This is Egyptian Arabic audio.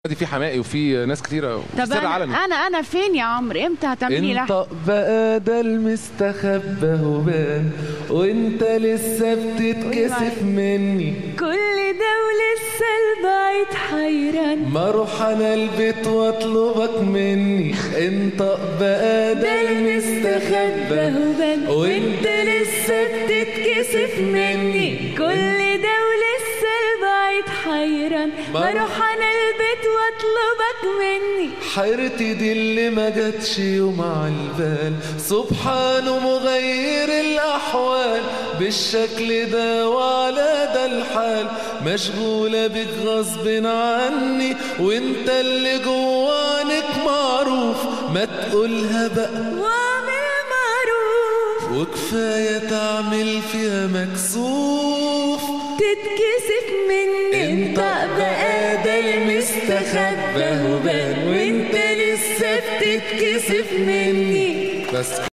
دي في حمائي وفي ناس كتيره طب في سر انا علني انا انا فين يا عمرو امتى هتعملي لحن انت بقى ده المستخبى وبان وانت لسه بتتكسف مني كل ده ولسه البعيد حيران ما اروح انا البيت واطلبك مني انت بقى ده المستخبى وبان وانت لسه بتتكسف مني كل ده ولسه البعيد حيران ما بروح انا البيت واطلبك مني حيرتي دي اللي ما جاتش يوم على البال سبحانه مغير الأحوال بالشكل ده وعلى ده الحال مشغولة بك غصب عني وانت اللي جوانك معروف ما تقولها بقى واعمل معروف وكفاية تعمل فيها مكسوف تتكسف مني انت بقى ده المستخبى وبان وانت لسه بتتكسف مني بس